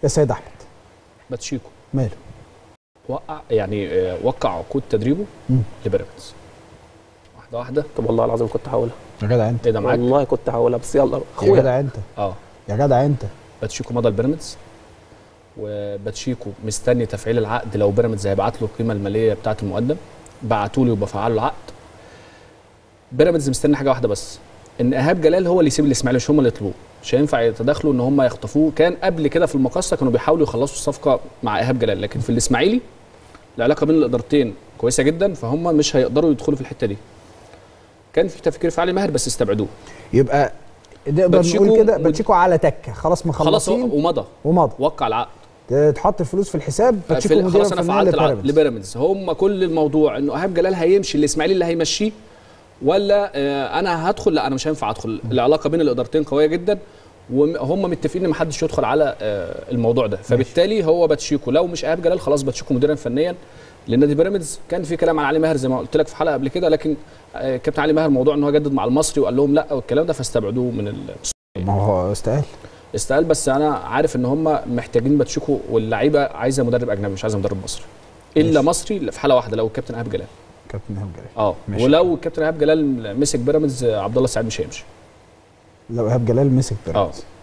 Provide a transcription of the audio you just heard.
يا سيد احمد باتشيكو ماله وقع يعني آه، وقع عقود تدريبه مم. لبيراميدز واحده واحده طب والله العظيم كنت هقولها يا جدع انت ايه ده معاك والله كنت هقولها بس يلا يا اخويا جدع انت اه يا جدع انت باتشيكو مضى لبيراميدز وباتشيكو مستني تفعيل العقد لو بيراميدز هيبعت له القيمه الماليه بتاعه المقدم بعتوا له وبفعل له العقد بيراميدز مستني حاجه واحده بس ان ايهاب جلال هو اللي يسيب الاسماعيلي مش هم اللي يطلبوه مش هينفع يتداخلوا ان هم يخطفوه كان قبل كده في المقصه كانوا بيحاولوا يخلصوا الصفقه مع ايهاب جلال لكن في الاسماعيلي العلاقه بين الادارتين كويسه جدا فهم مش هيقدروا يدخلوا في الحته دي كان في تفكير في علي ماهر بس استبعدوه يبقى نقدر باتشيكو نقول كده ود- باتشيكو على تكه خلاص خلاص مخلصين هو- ومضى ومضى وقع العقد تحط الفلوس في الحساب باتشيكو في- مدير خلاص انا فني فعلت العقد لبيراميدز لبيراميدز هم كل الموضوع انه ايهاب جلال هيمشي الاسماعيلي اللي هيمشيه ولا آه، انا هدخل لا انا مش هينفع ادخل العلاقه بين الادارتين قويه جدا وهم متفقين ان ما حدش يدخل على آه، الموضوع ده فبالتالي هو باتشيكو لو مش ايهاب جلال خلاص باتشيكو مديرا فنيا لنادي بيراميدز كان في كلام عن علي ماهر زي ما قلت لك في حلقه قبل كده لكن آه، كابتن علي ماهر موضوع ان هو جدد مع المصري وقال لهم لا والكلام ده فاستبعدوه من ال- ما هو استاهل استقال بس انا عارف ان هم محتاجين باتشيكو واللعيبه عايزه مدرب اجنبي مش عايزه مدرب مصري الا ماشي. مصري في حاله واحده لو الكابتن ايهاب جلال كابتن ايهاب جلال اه ماشي. ولو الكابتن ايهاب جلال مسك بيراميدز عبد الله السعيد مش هيمشي لو ايهاب جلال مسك اه بيراميدز